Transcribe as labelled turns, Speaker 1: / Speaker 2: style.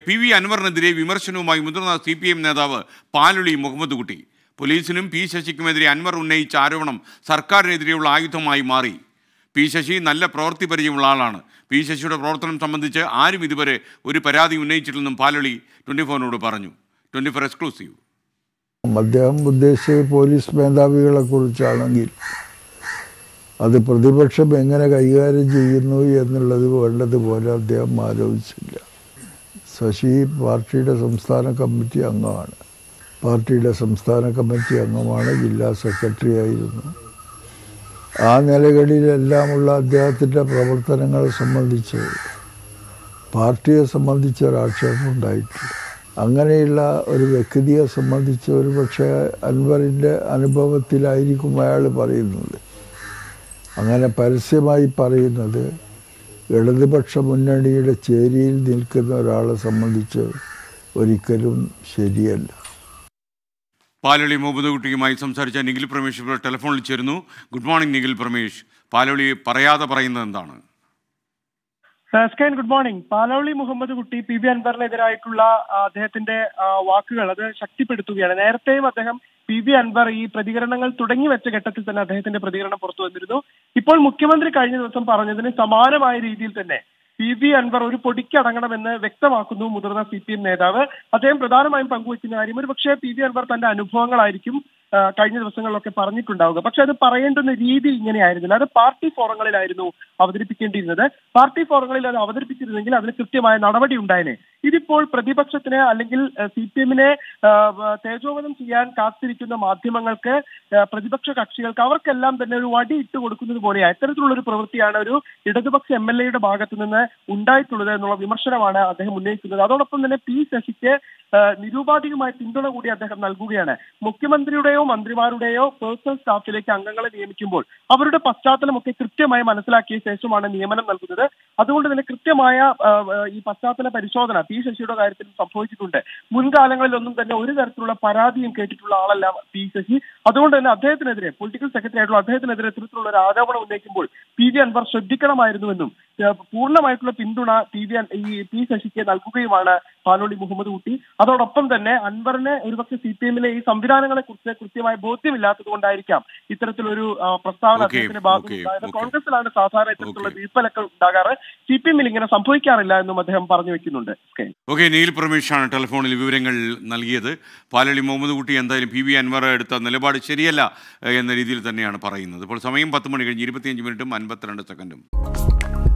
Speaker 1: P V അൻവറിനെതിരെ വിമർശനവുമായി മുതിർന്ന C P M നേതാവ് പാലുളി മുഹമ്മദ് കുട്ടി പോലീസിനും പി ശശിക്കുമെതിരെ അൻവർ ഉന്നയിച്ച ആരോപണം സർക്കാരിനെതിരെയുള്ള ആയുധമായി മാറി പി ശശി നല്ല പ്രവൃത്തി പരിചയമുള്ള ആളാണ് പി ശശിയുടെ പ്രവർത്തനം സംബന്ധിച്ച് ആരും ഇതുവരെ ഒരു പരാതി ഉന്നയിച്ചിട്ടില്ലെന്നും പാലുളി ട്വൻറ്റി ഫോറിനോട് പറഞ്ഞു ട്വൻറ്റി ഫോർ എക്സ്ക്ലൂസീവ്
Speaker 2: അദ്ദേഹം ഉദ്ദേശിച്ചത് പോലീസ് മേധാവികളെ കുറിച്ചാണെങ്കിൽ അത് പ്രതിപക്ഷം എങ്ങനെ കൈകാര്യം ചെയ്യുന്നു എന്നുള്ളത് വേണ്ടതുപോലെ അദ്ദേഹം ആലോചിച്ചില്ല ശശി പാർട്ടിയുടെ സംസ്ഥാന കമ്മിറ്റി അംഗമാണ് പാർട്ടിയുടെ സംസ്ഥാന കമ്മിറ്റി അംഗമാണ് ജില്ലാ സെക്രട്ടറി ആയിരുന്നു ആ നിലകളിലെല്ലാമുള്ള അദ്ദേഹത്തിൻ്റെ പ്രവർത്തനങ്ങളെ സംബന്ധിച്ച് പാർട്ടിയെ സംബന്ധിച്ച് ഒരാക്ഷേപം ഉണ്ടായിട്ടില്ല അങ്ങനെയുള്ള ഒരു വ്യക്തിയെ സംബന്ധിച്ച് ഒരു പക്ഷേ അൻവറിൻ്റെ അനുഭവത്തിലായിരിക്കും അയാൾ പറയുന്നത് അങ്ങനെ പരസ്യമായി പറയുന്നത് ഇടതുപക്ഷ മുന്നണിയുടെ ചേരിയിൽ നിൽക്കുന്ന ഒരാളെ സംബന്ധിച്ച് ഒരിക്കലും ശരിയല്ല
Speaker 1: പാലളി മുഹമ്മദ് കുട്ടിയുമായി സംസാരിച്ച നിഖിൽ പ്രമേഷ് ഇപ്പോൾ ടെലിഫോണിൽ ചേരുന്നു ഗുഡ് മോർണിംഗ് നിഖിൽ പ്രമേഷ് പാലളി പറയാതെ പറയുന്നത് എന്താണ്
Speaker 3: സ്കൈൻ good morning Paloli Muhammad Kutty P V അൻവറിനെതിരായിട്ടുള്ള ആ, അദ്ദേഹത്തിന്റെ ആ, വാക്കുകൾ അത് ശക്തിപ്പെടുത്തുകയാണ് നേരത്തെയും അദ്ദേഹം പി വി അൻവർ ഈ പ്രതികരണങ്ങൾ തുടങ്ങി വെച്ച ഘട്ടത്തിൽ തന്നെ അദ്ദേഹത്തിന്റെ പ്രതികരണം പുറത്തു വന്നിരുന്നു ഇപ്പോൾ മുഖ്യമന്ത്രി കഴിഞ്ഞ ദിവസം പറഞ്ഞതിന് സമാനമായ രീതിയിൽ തന്നെ പി വി അൻവർ ഒരു പൊടിക്ക് അടങ്ങണമെന്ന് വ്യക്തമാക്കുന്നു മുതിർന്ന സി പി എം നേതാവ് അദ്ദേഹം പ്രധാനമായും പങ്കുവയ്ക്കുന്ന കാര്യം ഒരു പക്ഷേ പി വി അൻവർ തന്റെ അനുഭവങ്ങളായിരിക്കും ആ, കഴിഞ്ഞ ദിവസങ്ങളിലൊക്കെ പറഞ്ഞിട്ടുണ്ടാവുക പക്ഷെ അത് പറയേണ്ടുന്ന രീതി ഇങ്ങനെയായിരുന്നില്ല അത് പാർട്ടി ഫോറങ്ങളിലായിരുന്നു അവതരിപ്പിക്കേണ്ടിയിരുന്നത് പാർട്ടി ഫോറങ്ങളിൽ അത് അവതരിപ്പിച്ചിരുന്നെങ്കിൽ അതിന് കൃത്യമായ നടപടി ഉണ്ടായേനെ ഇതിപ്പോൾ പ്രതിപക്ഷത്തിന് അല്ലെങ്കിൽ സി പി എമ്മിനെ തേജോവധം ചെയ്യാൻ കാത്തിരിക്കുന്ന മാധ്യമങ്ങൾക്ക് ആ, പ്രതിപക്ഷ കക്ഷികൾക്ക് അവർക്കെല്ലാം തന്നെ ഒരു വടി ഇട്ട് കൊടുക്കുന്നത് പോലെയാണ് ഇത്തരത്തിലുള്ള ഒരു പ്രവൃത്തിയാണ് ഒരു ഇടതുപക്ഷ എം എൽ എയുടെ ഭാഗത്തു നിന്ന് ഉണ്ടായിട്ടുള്ളത് എന്നുള്ള വിമർശനമാണ് അദ്ദേഹം ഉന്നയിക്കുന്നത് അതോടൊപ്പം തന്നെ പി ശശിക്ക് ആ, നിരൂപാധികമായ പിന്തുണ കൂടി അദ്ദേഹം നൽകുകയാണ് മുഖ്യമന്ത്രിയുടെയോ മന്ത്രിമാരുടെയോ പേഴ്സണൽ സ്റ്റാഫിലേക്ക് അംഗങ്ങളെ നിയമിക്കുമ്പോൾ അവരുടെ പശ്ചാത്തലമൊക്കെ കൃത്യമായി മനസ്സിലാക്കിയ ശേഷമാണ് നിയമനം നൽകുന്നത് അതുകൊണ്ട് തന്നെ കൃത്യമായ ആ, ആ, ഈ പശ്ചാത്തല പരിശോധന പി ശശിയുടെ കാര്യത്തിൽ സംഭവിച്ചിട്ടുണ്ട് മുൻകാലങ്ങളിലൊന്നും തന്നെ ഒരു തരത്തിലുള്ള പരാതിയും കേട്ടിട്ടുള്ള ആളല്ല പി ശശി അതുകൊണ്ട് തന്നെ അദ്ദേഹത്തിനെതിരെ പൊളിറ്റിക്കൽ സെക്രട്ടറി ആയിട്ടുള്ള അദ്ദേഹത്തിനെതിരെ ഇത്തരത്തിലുള്ള ഒരു ആരോപണം ഉന്നയിക്കുമ്പോൾ പി വി അൻവർ ശ്രദ്ധിക്കണമായിരുന്നുവെന്നും ഏഹ് പൂർണ്ണമായിട്ടുള്ള പിന്തുണ പി വി അൻ- ഈ പി ശശിക്ക് നൽകുകയുമാണ് പാലോളി മുഹമ്മദ് കുട്ടി അതോടൊപ്പം തന്നെ അൻവറിന് ഒരുപക്ഷെ സി പി എമ്മിലെ ഈ സംവിധാനങ്ങളെ കുറിച്ച് കൃത്യമായ ബോധ്യമില്ലാത്തത് കൊണ്ടായിരിക്കാം ഇത്തരത്തിലൊരു ആ, പ്രസ്താവന
Speaker 1: Okay,
Speaker 3: അദ്ദേഹത്തിന്റെ ഭാഗത്ത്
Speaker 1: okay,
Speaker 3: ഉണ്ടായത്
Speaker 1: okay.
Speaker 3: കോൺഗ്രസിലാണ് സാധാരണ ഇത്തരത്തിലുള്ള
Speaker 1: Okay.
Speaker 3: വീഴ്ചലൊക്കെ ഉണ്ടാകാറ് സി പി എമ്മിൽ ഇങ്ങനെ സംഭവിക്കാറില്ല എന്നും അദ്ദേഹം പറഞ്ഞു വെക്കുന്നുണ്ട് ഓക്കെ
Speaker 1: ഓക്കെ നീൽ പ്രമേഷാണ് ടെലിഫോണിൽ വിവരങ്ങൾ നൽകിയത് പാലളി മുഹമ്മദ് കുട്ടി എന്തായാലും പി വി അൻവർ എടുത്ത നിലപാട് ശരിയല്ല ഏഹ്, എന്ന രീതിയിൽ തന്നെയാണ് പറയുന്നത് ഇപ്പോൾ സമയം പത്ത് മണി കഴിഞ്ഞ് ഇരുപത്തിയഞ്ച് മിനിറ്റും അൻപത്തിരണ്ട് സെക്കൻഡും